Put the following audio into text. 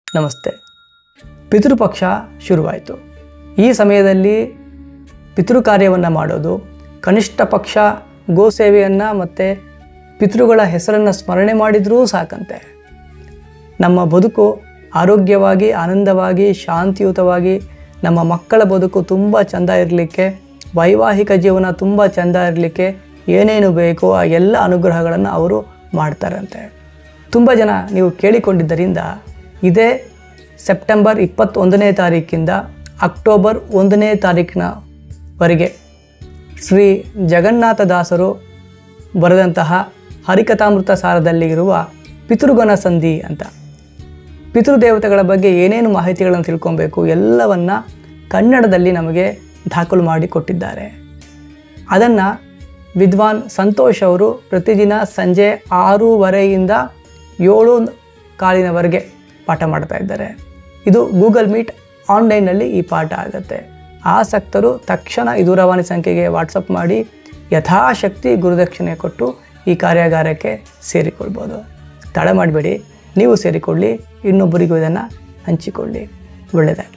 ನಮಸ್ತೆ ಪಿತೃಪಕ್ಷ ಶುರುವಾಯಿತು ಈ ಸಮಯದಲ್ಲಿ ಪಿತೃ ಕಾರ್ಯವನ್ನು ಮಾಡೋದು ಕನಿಷ್ಠ ಪಕ್ಷ ಗೋಸೇವೆಯನ್ನು ಮತ್ತು ಪಿತೃಗಳ ಹೆಸರನ್ನು ಸ್ಮರಣೆ ಮಾಡಿದರೂ ಸಾಕಂತೆ ನಮ್ಮ ಬದುಕು ಆರೋಗ್ಯವಾಗಿ ಆನಂದವಾಗಿ ಶಾಂತಿಯುತವಾಗಿ ನಮ್ಮ ಮಕ್ಕಳ ಬದುಕು ತುಂಬ ಚೆಂದ ಇರಲಿಕ್ಕೆ ವೈವಾಹಿಕ ಜೀವನ ತುಂಬ ಚೆಂದ ಇರಲಿಕ್ಕೆ ಏನೇನು ಬೇಕೋ ಆ ಎಲ್ಲ ಅನುಗ್ರಹಗಳನ್ನು ಅವರು ಮಾಡ್ತಾರಂತೆ ತುಂಬ ಜನ ನೀವು ಕೇಳಿಕೊಂಡಿದ್ದರಿಂದ ಇದೇ ಸೆಪ್ಟೆಂಬರ್ ಇಪ್ಪತ್ತೊಂದನೇ ತಾರೀಕಿಂದ ಅಕ್ಟೋಬರ್ ಒಂದನೇ ತಾರೀಕಿನವರೆಗೆ ಶ್ರೀ ಜಗನ್ನಾಥದಾಸರು ಬರೆದಂತಹ ಹರಿಕಥಾಮೃತ ಸಾರದಲ್ಲಿ ಇರುವ ಪಿತೃಗಣ ಸಂಧಿ ಅಂತ ಪಿತೃದೇವತೆಗಳ ಬಗ್ಗೆ ಏನೇನು ಮಾಹಿತಿಗಳನ್ನು ತಿಳ್ಕೊಬೇಕು ಎಲ್ಲವನ್ನು ಕನ್ನಡದಲ್ಲಿ ನಮಗೆ ದಾಖಲು ಮಾಡಿ ಕೊಟ್ಟಿದ್ದಾರೆ ಅದನ್ನು ವಿದ್ವಾನ್ ಸಂತೋಷ್ ಅವರು ಪ್ರತಿದಿನ ಸಂಜೆ ಆರೂವರೆಯಿಂದ ಏಳು ಕಾಲಿನವರೆಗೆ ಪಾಠ ಮಾಡ್ತಾ ಇದ್ದಾರೆ ಇದು ಗೂಗಲ್ ಮೀಟ್ ಆನ್ಲೈನ್ನಲ್ಲಿ ಈ ಪಾಠ ಆಗುತ್ತೆ ಆಸಕ್ತರು ತಕ್ಷಣ ಈ ದೂರವಾಣಿ ಸಂಖ್ಯೆಗೆ ವಾಟ್ಸಪ್ ಮಾಡಿ ಯಥಾಶಕ್ತಿ ಗುರುದಕ್ಷಿಣೆ ಕೊಟ್ಟು ಈ ಕಾರ್ಯಾಗಾರಕ್ಕೆ ಸೇರಿಕೊಳ್ಬೋದು ತಡ ಮಾಡಬೇಡಿ ನೀವು ಸೇರಿಕೊಳ್ಳಿ ಇನ್ನೊಬ್ಬರಿಗೂ ಇದನ್ನು ಹಂಚಿಕೊಳ್ಳಿ ಒಳ್ಳೆಯದಾಗಲಿ